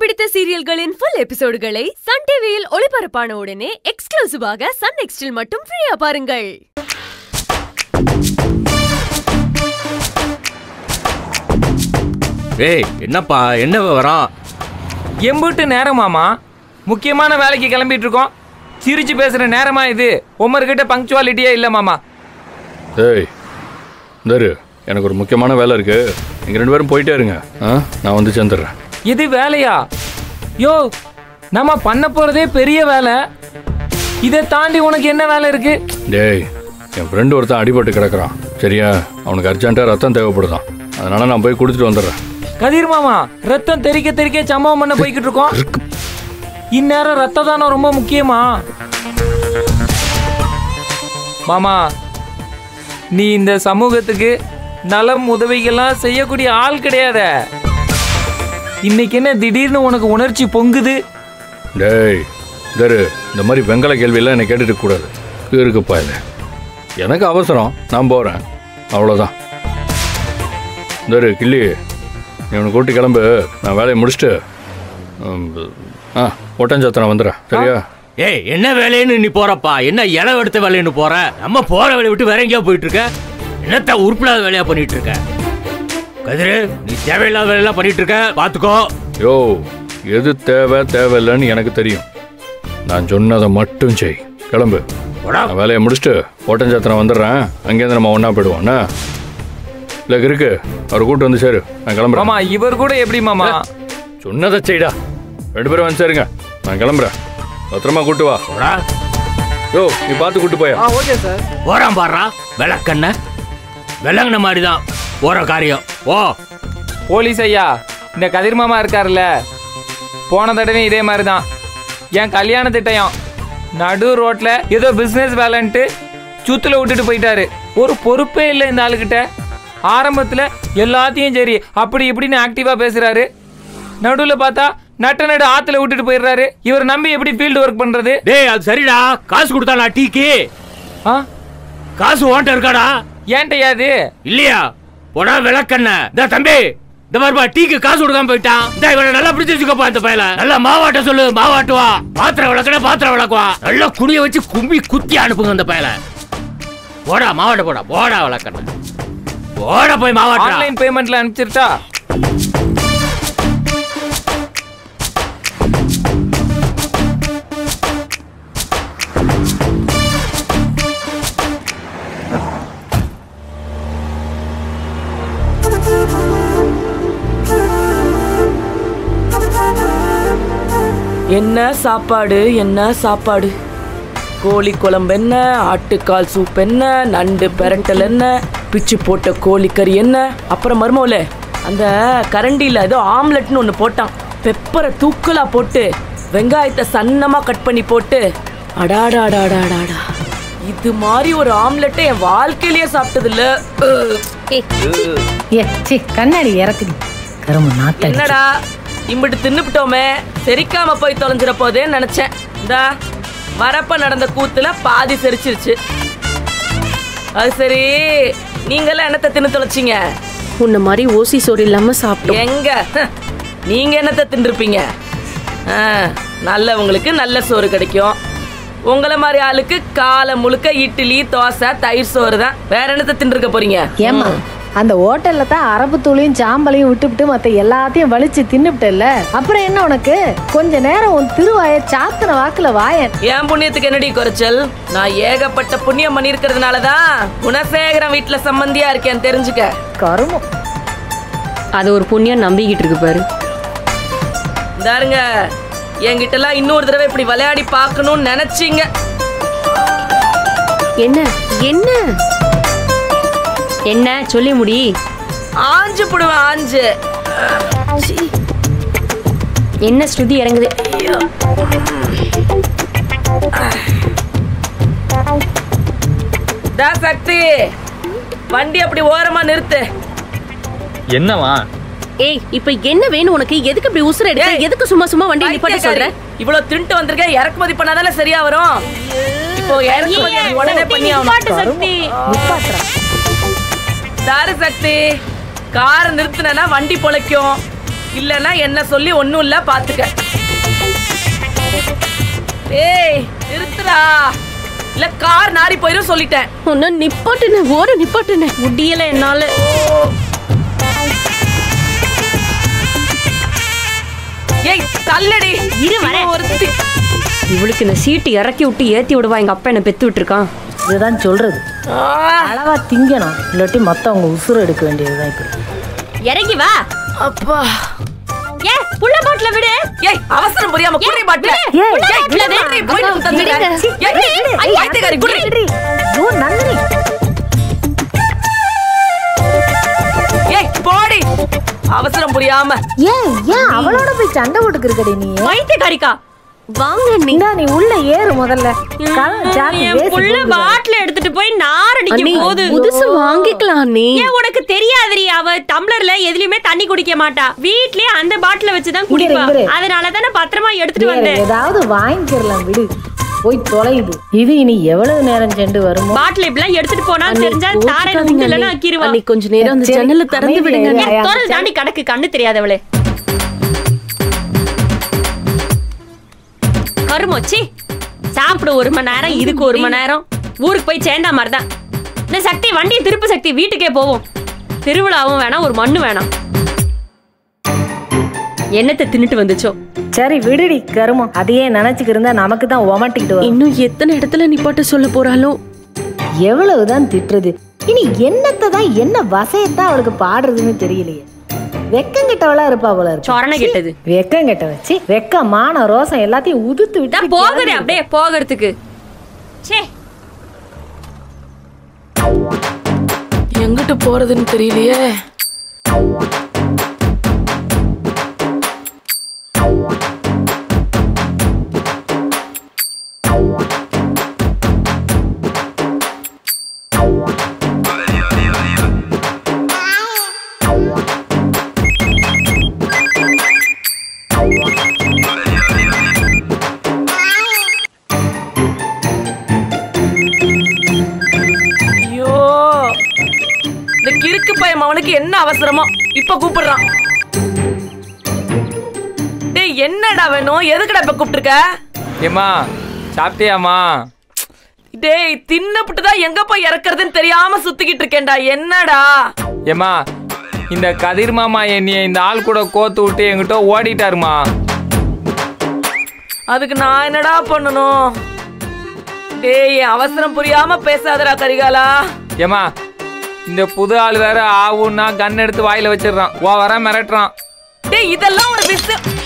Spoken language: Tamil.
பிடித்த சீரியல்களின் ஃபுல் எபிசோடுகளை சன் டிவியில் ஒளிபரப்பான உடனே எக்ஸ்க்ளூசிவாக சன் நெக்ஸ்டில் மட்டும் ஃப்ரீயா பாருங்கள் ஏய் என்னப்பா என்ன விவரம் எம்புட்டு நேரமாமா முக்கியமான வேலைக்கு கிளம்பிட்டு இருக்கோம் சிரிச்சு பேசுற நேரமா இது உமர்கிட்ட பங்க்சுவாலிட்டியே இல்ல மாமா ஏய் இந்தாரு எனக்கு ஒரு முக்கியமான வேலை இருக்கு நீங்கள் ரெண்டு பேரும் போயிட்டே இருங்க ஆ நான் வந்து சேர்ந்துடுறேன் இது வேலையா யோ நம்ம பண்ண போறதே பெரிய வேலை இதை தாண்டி உனக்கு என்ன வேலை இருக்கு டேய் என் ஃப்ரெண்டு ஒருத்தன் அடிபட்டு கிடக்குறான் சரியா அவனுக்கு அர்ஜென்ட்டாக ரத்தம் தேவைப்படுதான் அதனால நான் போய் கொடுத்துட்டு வந்துடுறேன் கதிர் மாமா ரத்தம் தெறிக்க தெறிக்க சம்பவம் பண்ண போய்கிட்டு இருக்கோம் இந்நேரம் ரத்த தானம் ரொம்ப முக்கியமா மாமா நீ இந்த சமூகத்துக்கு நலம் உதவிகள்லாம் செய்யக்கூடிய ஆள் கிடையாத இன்னைக்கு என்ன திடீர்னு உனக்கு உணர்ச்சி பொங்குது டேய் தரு இந்த மாதிரி வெங்கல கேள்வியெல்லாம் என்னை கேட்டுட்டு கூடாது இருக்குப்பா இல்லை எனக்கு அவசரம் நான் போகிறேன் அவ்வளோதான் தரு கிள்ளி நீ உன்னை கூட்டி கிளம்பு நான் வேலையை முடிச்சுட்டு ம், ஆ ஒட்டஞ்சத்திரம் வந்துடுறேன் சரியா ஏய் என்ன வேலைன்னு நீ போறப்பா என்ன இளவு எடுத்த வேலைன்னு போற நம்ம போற வேலையை விட்டு வேற எங்கேயா போயிட்டு இருக்க என்னத்த உருப்படாத வேலையா பண்ணிட்டு இருக்க கதிரு நீ தேவையில்லாத வேலையெல்லாம் பண்ணிட்டு இருக்க பாத்துக்கோ யோ எது தேவை தேவையில்லைன்னு எனக்கு தெரியும் நான் சொன்னதை மட்டும் செய் கிளம்பு போடா. நான் வேலையை முடிச்சுட்டு ஓட்டஞ்சத்திரம் வந்துடுறேன் அங்கேருந்து நம்ம ஒன்றா போயிடுவோம் இல்லை இருக்கு அவரை கூட்டு வந்து சேரு நான் கிளம்புறேன் மாமா இவர் கூட எப்படி மாமா சொன்னதை செய்டா ரெண்டு பேரும் வந்து சேருங்க நான் கிளம்புறேன் பத்திரமா கூட்டு வா போடா யோ நீ பார்த்து கூட்டு போயா ஓகே சார் போறான் பாடுறா விளக்கண்ண விளங்குன மாதிரி தான் போற காரியம் ஓ போலீஸ் ஐயா இந்த கதிர் மாமா இருக்கார்ல போன தடவை இதே மாதிரி தான் என் கல்யாண திட்டம் நடு ரோட்ல ஏதோ பிசினஸ் வேலைன்ட்டு சுத்துல விட்டுட்டு போயிட்டாரு ஒரு பொறுப்பே இல்லை இந்த ஆளுகிட்ட ஆரம்பத்துல எல்லாத்தையும் சரி அப்படி இப்படின்னு ஆக்டிவா பேசுறாரு நடுவுல பார்த்தா நட்ட நடு ஆத்துல விட்டுட்டு போயிடுறாரு இவர் நம்பி எப்படி ஃபீல்டு ஒர்க் பண்றது டேய் அது சரிடா காசு கொடுத்தானா டீக்கு ஆ காசு ஓட்ட இருக்காடா ஏன்ட்டையா அது இல்லையா போடா விளக்கண்ண இந்த தம்பி இந்த மாதிரிப்பா டீக்கு காசு கொடுக்காம போயிட்டான் இந்த இவனை நல்லா பிடிச்சு வச்சுக்கப்பா இந்த பையல நல்லா மாவாட்ட சொல்லு மாவாட்டுவா பாத்திரம் விளக்கண பாத்திரம் விளக்குவா நல்லா குனிய வச்சு கும்பி குத்தி அனுப்புங்க இந்த பையல போடா மாவாட்ட போடா போடா விளக்கண்ண போடா போய் மாவாட்டா ஆன்லைன் பேமெண்ட்ல அனுப்பிச்சிருட்டா என்ன சாப்பாடு என்ன சாப்பாடு கோழி குழம்பு என்ன ஆட்டுக்கால் சூப் என்ன நண்டு பெரண்டல் என்ன பிச்சு போட்ட கோழிக்கறி என்ன அப்புறம் மருமவுல அந்த கரண்டியில் ஏதோ ஆம்லெட்னு ஒன்று போட்டான் பெப்பரை தூக்கலா போட்டு வெங்காயத்தை சன்னமாக கட் பண்ணி போட்டு அடாடாடாடாடாடா இது மாதிரி ஒரு ஆம்லெட்டை என் வாழ்க்கையிலேயே சாப்பிட்டதில்ல ஏய், ஏ சி கண்ணாடி இறக்குது கரும்பு நாத்தடி என்னடா இம்பிட்டு தின்னுபிட்டோமே செரிக்காம போய் தொலைஞ்சிட போதேன்னு நினைச்சேன் இந்தா வரப்ப நடந்த கூத்துல பாதி செரிச்சிருச்சு அது சரி நீங்கெல்லாம் என்னத்தை தின்னு தொலைச்சிங்க உன்ன மாதிரி ஓசி சோறு இல்லாம சாப்பிட்டோம் எங்க ஹ், நீங்க என்னத்தை தின்றுப்பீங்க ஆ, நல்லவங்களுக்கு நல்ல சோறு கிடைக்கும் உங்களை மாதிரி ஆளுக்கு காலை முழுக்க இட்லி தோசை தயிர் சோறு தான் வேற என்னத்தை தின்றுக்க போறீங்க ஏமா அந்த ஹோட்டல்ல தான் அரபு தூளையும் சாம்பலையும் விட்டுவிட்டு மத்த எல்லாத்தையும் வலிச்சு தின்னுப்டல்ல அப்புறம் என்ன உனக்கு கொஞ்ச நேரம் உன் திருவாய சாத்தின வாக்குல வாயன் என் புண்ணியத்துக்கு என்னடி குறைச்சல் நான் ஏகப்பட்ட புண்ணியம் பண்ணியிருக்கிறதுனால தான் குணசேகரன் வீட்டுல சம்பந்தியா இருக்கேன் தெரிஞ்சுக்க கருமம் அது ஒரு புண்ணியம் நம்பிக்கிட்டு இருக்கு பாரு இந்தாருங்க என்கிட்ட எல்லாம் இன்னொரு தடவை இப்படி விளையாடி பார்க்கணும்னு நினைச்சீங்க என்ன என்ன என்ன சொல்லி முடி ஆஞ்சு போடுவேன் ஆஞ்சு என்ன ஸ்ருதி இறங்குது டா சக்தி வண்டி அப்படி ஓரமா நிறுத்து என்னவா ஏய் இப்ப என்ன வேணும் உனக்கு எதுக்கு இப்படி உசுர எடுக்க ஏய், எதுக்கு சும்மா சும்மா வண்டி நிப்பாட்ட சொல்ற இவ்வளவு திருட்டு வந்திருக்கேன் இறக்குமதி பண்ணாதானே சரியா வரும் இப்போ இறக்குமதி உடனே பண்ணி ஆகணும் சக்தி தாரு சக்தி காரை நிறுத்தினா வண்டி பொழைக்கும் இல்லனா என்ன சொல்லி ஒண்ணும் இல்ல பாத்துக்க ஏய் நிறுத்துடா இல்ல கார் நாரி போயிரும் சொல்லிட்டேன் உன்ன நிப்பாட்டுன ஓட நிப்பாட்டுன முடியல என்னால ஏய் தள்ளடி இரு வரேன். இவன் ஒருத்தி இவளுக்கு இந்த சீட்டு இறக்கி விட்டு ஏத்தி விடுவா எங்க அப்பா என்ன பெத்து விட்டுருக்கான் இதுதான் சொல்றது ஆ, அளவா திங்கணும் இல்லாட்டி மத்தவங்க உசுறு எடுக்க வேண்டியதுதான் இப்படி இறங்கி வா அப்பா ஏ புள்ள பாட்டுல விடு ஏய் அவசரம் புரியாம குடி பாட்டுல ஏய், ஏய், ஏய், குடி, குடி, போயிட்டு வந்து தந்துடுங்க. ஏய், ஏய், பைத்தியக்காரி, குடி. ஐயோ நந்தினி ஏய் போடி அவசரம் புரியாம ஏன் ஏன் அவளோட போய் சண்டை போட்டுக்கிறக்கடி நீ வைத்தியக்காரிக்கா வாங்க நீ இந்தா நீ உள்ள ஏறு முதல்ல கதவை சாத்தி என் பேசி புள்ள போகுது. பாட்டில எடுத்துட்டு போய் நாரடிக்க போகுது புதுசு வாங்கிக்கலாம் நீ ஏன் உனக்கு தெரியாதுரி அவ டம்ளர்ல எதுலயுமே தண்ணி குடிக்க மாட்டா வீட்லயே அந்த பாட்டில வச்சுதான் இரு, குடிப்பா இரு. அதனால தானே பத்திரமா எடுத்துட்டு வேற வந்தேன் ஏதாவது வாங்கிக்கிறலாம் விடு போய் தொலையுது இது இனி எவ்வளவு நேரம் சென்று வருமோ பாட்டில் இப்படிலாம் எடுத்துட்டு போனா தெரிஞ்சா தாரையில உண்டு இல்லைன்னா அக்கிருவா அன்னைக்கு கொஞ்ச நேரம் அந்த சரி, ஜன்னலை திறந்து அமைதியா விடுங்க இரு. ஏன் திறந்து தாண்டி கணக்கு கண்ணு தெரியாதவளே கருமோச்சி சாப்பிட ஒரு மணி நேரம் இதுக்கு ஒரு மணி நேரம் ஊருக்கு போய் சேர்ந்தா மாதிரி தான் இந்த சக்தி வண்டியை திருப்பு சக்தி வீட்டுக்கே போவோம் திருவிழாவும் வேணாம் ஒரு மண்ணு வேணாம் என்னத்தை தின்னுட்டு வந்துச்சோ சரி விடுடி கருமம் அதையே நினைச்சுக்கிட்டு இருந்தா நமக்கு தான் உமட்டிக்கிட்டு வரும் இன்னும் எத்தனை இடத்துல நிப்பாட்ட சொல்ல போறாளோ எவ்வளவுதான் திட்டுறது இனி என்னத்தை தான் என்ன வசையத்தான் அவளுக்கு பாடுறதுன்னு தெரியலையே வெக்கங்கிட்டவளா இருப்பா போல இருக்கு சொரணை கெட்டது வெக்கங்கிட்ட வச்சு வெக்க மான ரோசம் எல்லாத்தையும் உதுத்து விட்டு நான் போகிறேன் அப்படியே போகிறதுக்கு சே எங்கிட்டு போறதுன்னு தெரியலையே ஐயோ இந்த கிறுக்கு பையன் அவனுக்கு என்ன அவசரமோ இப்ப கூப்பிடுறான் டேய் என்னடா வேணும் எதுக்குடா இப்ப கூப்பிட்டுருக்க ஏம்மா சாப்பிட்டியாம்மா டேய் தின்னப்பட்டு தான் எங்க போய் இறக்குறதுன்னு தெரியாம சுத்திக்கிட்டு இருக்கேன்டா என்னடா ஏம்மா இந்த கதிர் மாமா என்னைய இந்த ஆள் கூட கோத்து விட்டு என்கிட்ட ஓடிட்டாருமா அதுக்கு நான் என்னடா பண்ணணும் டேய் என் அவசரம் புரியாம பேசாதடா கரிகாலா ஏம்மா இந்த புது ஆள் வேற ஆவுன்னா கன் எடுத்து வாயில வச்சிடுறான் ஓ வர மிரட்டுறான் டேய் இதெல்லாம் ஒரு விஷயம்